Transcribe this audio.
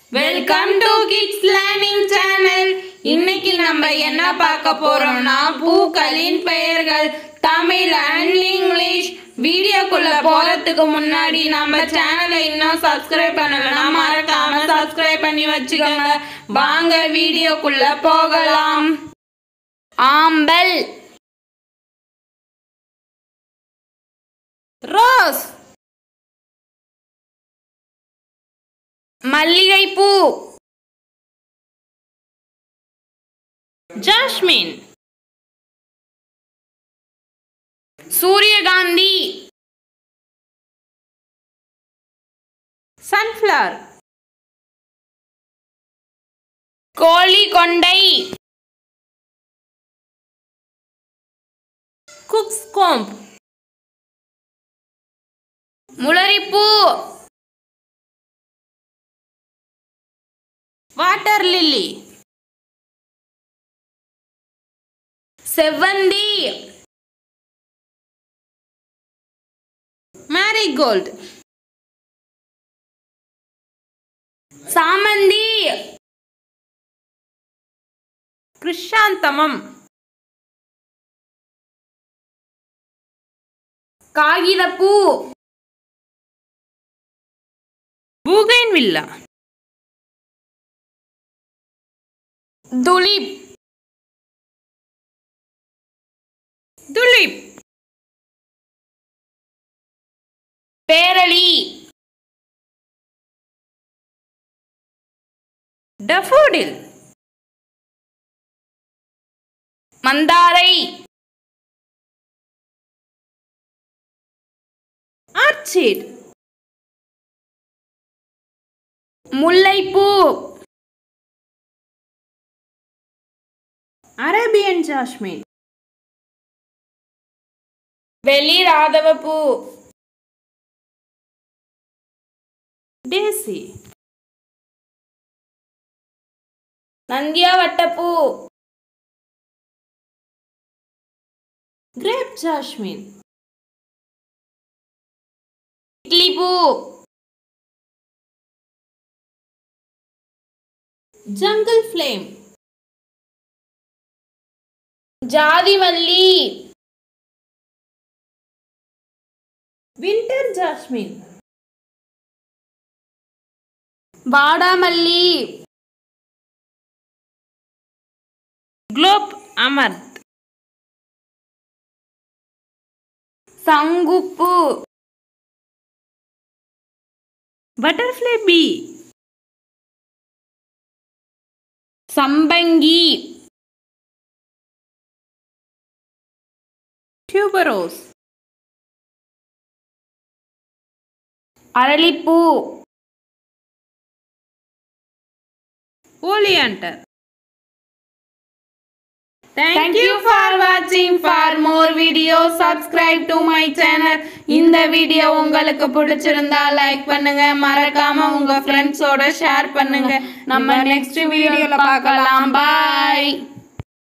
Welcome to kids learning channel இன்னைக்கு நம்ம என்ன பார்க்க போறோம்னா பூக்களின் பெயர்கள் தமிழ் அண்ட் இங்கிலீஷ் வீடியோக்குள்ள போறதுக்கு முன்னாடி நம்ம சேனலை இன்னும் சப்ஸ்கிரைப் பண்ணலனா மறக்காம சப்ஸ்கிரைப் பண்ணி வச்சுக்கோங்க வாங்க வீடியோக்குள்ள போகலாம் ஆம்பல் ரோஸ் மல்லிகைப்பூ ஜாஸ்மின் சூரியகாந்தி சன்ஃப்ளவர் கோழி கொண்டை குக்ஸ் கோம்ப் முளரிப்பூ வாட்டர் லில்லி செவ்வந்தி மேரிகோல்ட் சாமந்தி கிருஷாந்தமம் காகிதப்பூ பூகைன் வில்லா துலிப் துலிப் பேரளி டஃபோடில் மந்தாரை ஆர்ச்சிட் முல்லைப்பூ அரேபியன் ஜாஸ்மின் வெளி ராதவப்பூ டேசி நந்தியா வட்டப்பூ கிரேப் ஜாஸ்மின் இட்லி பூ ஜங்கிள் ஃப்ளேம் ஜாதிமல்லி வின்டர் ஜாஸ்மின் வாடாமல்லி குளோப் அமர்த் சங்குப்பு பட்டர்ஃப்ளை பி சம்பங்கி டியூபரோஸ் அரளிப்பூ oleander Thank you for watching. For more videos, subscribe to my channel. இந்த வீடியோ உங்களுக்கு பிடிச்சிருந்தா லைக் பண்ணுங்க மறக்காம உங்க ஃப்ரெண்ட்ஸோட ஷேர் பண்ணுங்க நம்ம நெக்ஸ்ட் வீடியோல பார்க்கலாம் பாய்